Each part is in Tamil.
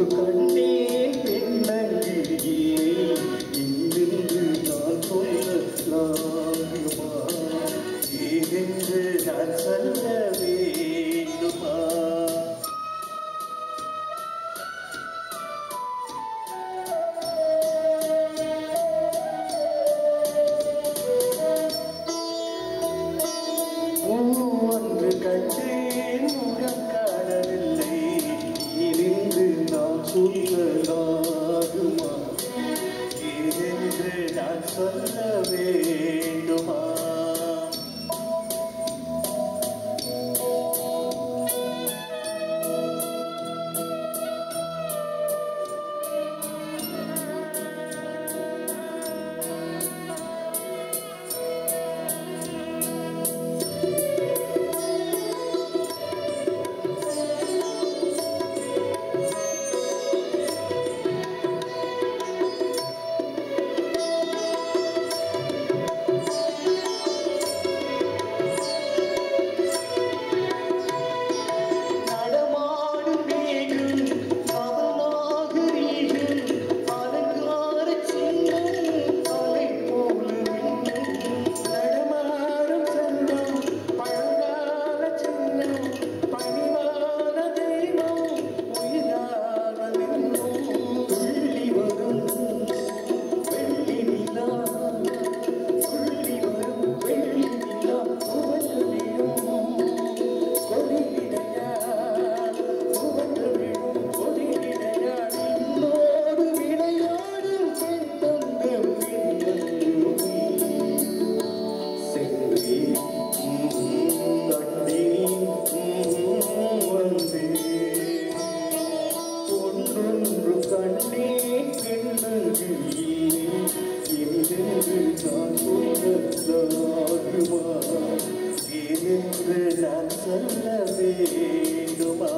கண்டேன் பெண்ணங்கியே இங்கிருந்து நான் சொல்லலாகுமா ஏதென்று நான் சொல்ல வேண்டுமா ஒன்று கண்டேன் முகம் காணவில்லை இருந்து நாம் சொல்லலாகுமா ஏதென்று நான் சொல்ல வேண்டுமா நடமாடும் மேகம் அவநாகரீகம் அலங்கார சின்னம் அலை போல மின்னும் நடமாடும் சங்கம் பழங்கால சின்னம் பணிவான தெய்வம் உயிராக நின்னும் துள்ளி வரும் வெள்ளி நிலா துள்ளி வரும் வெள்ளி நிலா புகழ் விழும் கொடியிடையா புகழ் விழும் கொடியிடையா நின்னோடு விளையாடும் பெண் தந்தம் சென்றே கண்டே வந்தே ஒன்றொன்று கண்டே பெண்ணங்கியே என்னென்று நான் சொல்லலாகுமா ஏனென்று நான் சொல்ல வேண்டுமா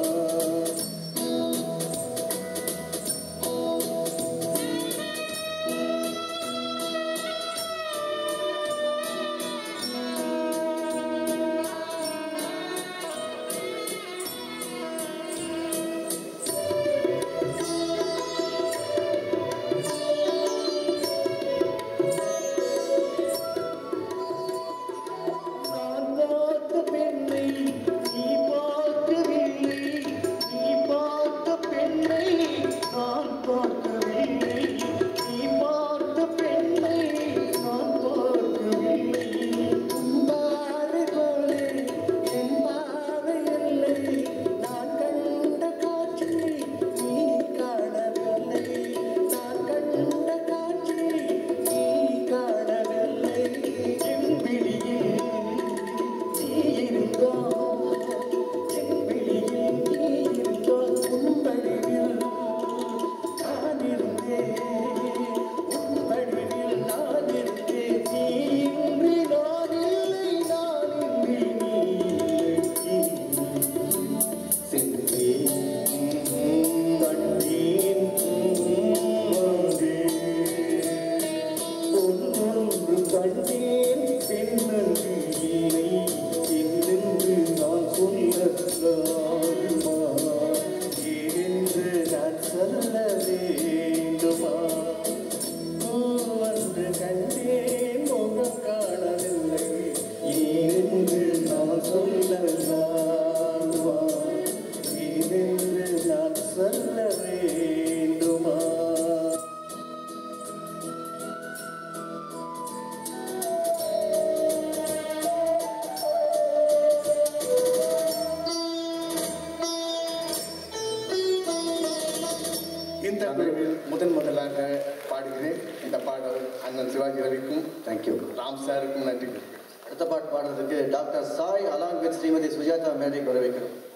நான் பார்த்த பெண்ணை நீ பார்க்கவில்லை நீ பார்த்த பெண்ணை நான் பார்க்கவில்லை நீ பார்த்த பெண்ணை நான் பார்க்கவில்லை உன்பாவை போலே என் பாவை இல்லை நான் கண்ட காட்சி நீ காணவில்லை நான் கண்ட காட்சி நீ காணவில்லை என் விழியில் நீ இருந்தால் என் விழியில் நீ இருந்தால் உன் வடிவில் நான் இருந்தேன் உன் வடிவில் நான் இருந்தேன் நீ இன்றி நான் இல்லை நான் இன்றி நீ இல்லை சென்றேன் கண்டேன் வந்தேன் ஒன்றொன்று கண்டேன் பெண்ணங்கியை என்னென்று நான் சொல்லலாகுமா ஏனென்று நான் சொல்ல வேண்டுமா ஒன்று கண்டேன் முகம் காணவில்லை ஏனென்று நான் சொல்லலாகுமா ஏனென்று நான் சொல்ல வேண்டுமா இந்த குழுவில் முதன் முதலாக பாடுகிறேன் இந்த பாடல் அண்ணன் சிவாஜி ரவிக்கும் தேங்க்யூ ராம் சாருக்கும் நன்றி அடுத்த பாட்டு பாடுறதுக்கு doctor Sai along with Shrimati Sujatha மேடைக்கு வரவேற்கிறோம்